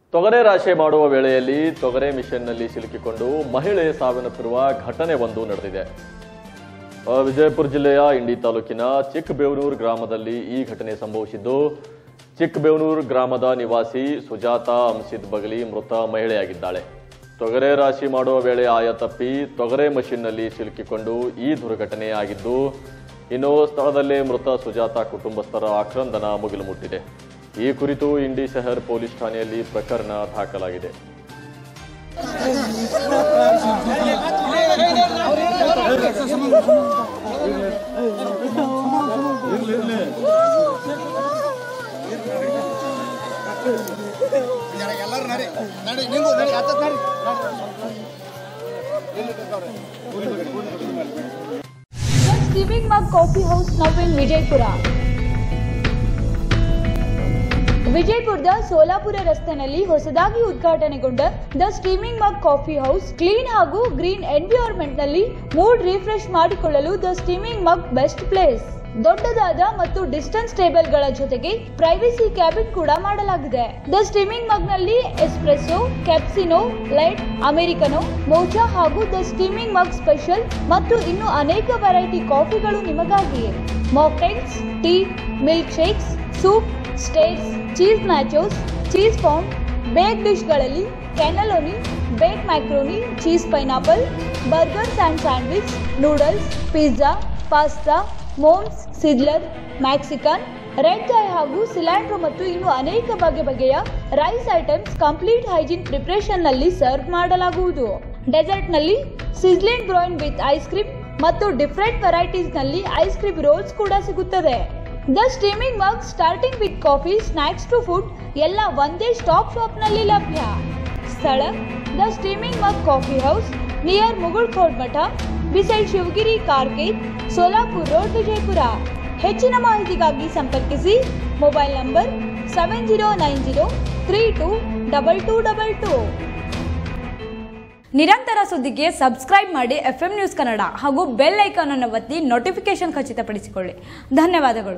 ತೊಗರೆ ರಾಶಿ ಮಾಡುವ ವೇಳೆಯಲ್ಲಿ ತೊಗರೆ ಮಿಷನ್ನಲ್ಲಿ ಸಿಲುಕಿಕೊಂಡು ಮಹಿಳೆ ಸಾವನ್ನಪ್ಪಿರುವ ಘಟನೆ ಒಂದು ನಡೆದಿದೆ ಆ, ವಿಜಯಪುರ ಜಿಲ್ಲೆಯ ಇಂಡಿ ತಾಲೂಕಿನ ಚಿಕ್ಕಬೇವನೂರು ಗ್ರಾಮದಲ್ಲಿ ಈ ಘಟನೆ ಸಂಭವಿಸಿದ್ದು ಚಿಕ್ಕಬೇವನೂರು ಗ್ರಾಮದ ನಿವಾಸಿ ಸುಜಾತ ಅಂಸಿದ್ ಬಗಲಿ ಮೃತ ಮಹಿಳೆಯಾಗಿದ್ದಾಳೆ ತೊಗರೆ ರಾಶಿ ಮಾಡುವ ವೇಳೆ ಆಯ ತಪ್ಪಿ ತೊಗರೆ ಮಷಿನ್ನಲ್ಲಿ ಸಿಲುಕಿಕೊಂಡು ಈ ದುರ್ಘಟನೆ ಆಗಿದ್ದು ಇನ್ನು ಸ್ಥಳದಲ್ಲೇ ಮೃತ ಸುಜಾತ ಕುಟುಂಬಸ್ಥರ ಆಕ್ರಂದನ ಮುಗಿಲು ಮುಟ್ಟಿದೆ ಈ ಕುರಿತು ಇಂಡಿ ಶಹರ್ ಪೊಲೀಸ್ ಠಾಣೆಯಲ್ಲಿ ಪ್ರಕರಣ ದಾಖಲಾಗಿದೆ ಎಲ್ಲರೂ ನಡಿ ನಡಿ ನಿಂಗು ನಡಿ ಹತ್ತತ್ ನಡಿ The Steaming Mug Coffee House now in Vijaypura. ವಿಜಯಪುರದ ಸೋಲಾಪುರ ರಸ್ತೆನಲ್ಲಿ ಹೊಸದಾಗಿ ಉದ್ಘಾಟನೆಗೊಂಡ the steaming mug coffee house clean ಹಾಗೂ ಗ್ರೀನ್ ಎನ್ವಿರಾನ್ಮೆಂಟ್ ನಲ್ಲಿ ಮೂಡ್ ರಿಫ್ರೆಶ್ ಮಾಡಿಕೊಳ್ಳಲು the steaming mug best place ದೊಡ್ಡದಾದ ಮತ್ತು ಡಿಸ್ಟೆನ್ಸ್ ಟೇಬಲ್ಗಳ ಜೊತೆಗೆ ಪ್ರೈವಸಿ ಕ್ಯಾಬಿನ್ ಕೂಡ ಮಾಡಲಾಗಿದೆ ದ ಸ್ಟೀಮಿಂಗ್ ಮಗ್ ನಲ್ಲಿ ಎಸ್ಪ್ರೆಸೋ ಕ್ಯಾಪ್ಸಿನೋ ಲೈಟ್ ಅಮೆರಿಕನೋ ಮೋಚಾ ಹಾಗೂ ದ ಸ್ಟೀಮಿಂಗ್ ಮಗ್ ಸ್ಪೆಷಲ್ ಮತ್ತು ಇನ್ನು ಅನೇಕ ವೆರೈಟಿ ಕಾಫಿಗಳು ನಿಮಗಾಗಿ mocktails tea milk shakes soup states cheese nachos cheese pound bake ಡಿಶ್ಗಳಲ್ಲಿ cannelloni bake macaroni cheese pineapple burgers and sandwich noodles pizza pasta momos sizzler Mexican red chai ಹಾಗೂ cilantro ಮತ್ತು ಇನ್ನು ಅನೇಕ ಬಗೆ ಬಗೆಯ rice items complete hygiene preparation ನಲ್ಲಿ serve ಮಾಡಲಾಗುವುದು dessert ನಲ್ಲಿ sizzling brownie with ice cream ಮತ್ತು ಡಿಫರೆಂಟ್ ವೆರೈಟೀಸ್ ನಲ್ಲಿ ಐಸ್ ಕ್ರೀಮ್ ರೋಲ್ಸ್ ಕೂಡ ಸಿಗುತ್ತದೆ the steaming mug starting with coffee snacks to food ಎಲ್ಲ ಒಂದೇ ಸ್ಟಾಪ್ ಶಾಪ್ನಲ್ಲಿ ಲಭ್ಯ ಸ್ಥಳ the steaming mug coffee house near Mugalkhod Math beside Shivagiri ಕಾರ್ಕೇತ್ ಸೋಲಾಪುರ್ ರೋಡ್ ವಿಜಯಪುರ ಹೆಚ್ಚಿನ ಮಾಹಿತಿಗಾಗಿ ಸಂಪರ್ಕಿಸಿ mobile number seven zero nine zero three two double two double two ನಿರಂತರ ಸುದ್ದಿಗೆ ಸಬ್ಸ್ಕ್ರೈಬ್ ಮಾಡಿ ಎಫ್ ನ್ಯೂಸ್ ಕನ್ನಡ ಹಾಗೂ ಬೆಲ್ ಐಕಾನ್ ಅನ್ನು ಒತ್ತಿ ನೋಟಿಫಿಕೇಶನ್ ಖಚಿತಪಡಿಸಿಕೊಳ್ಳಿ ಧನ್ಯವಾದಗಳು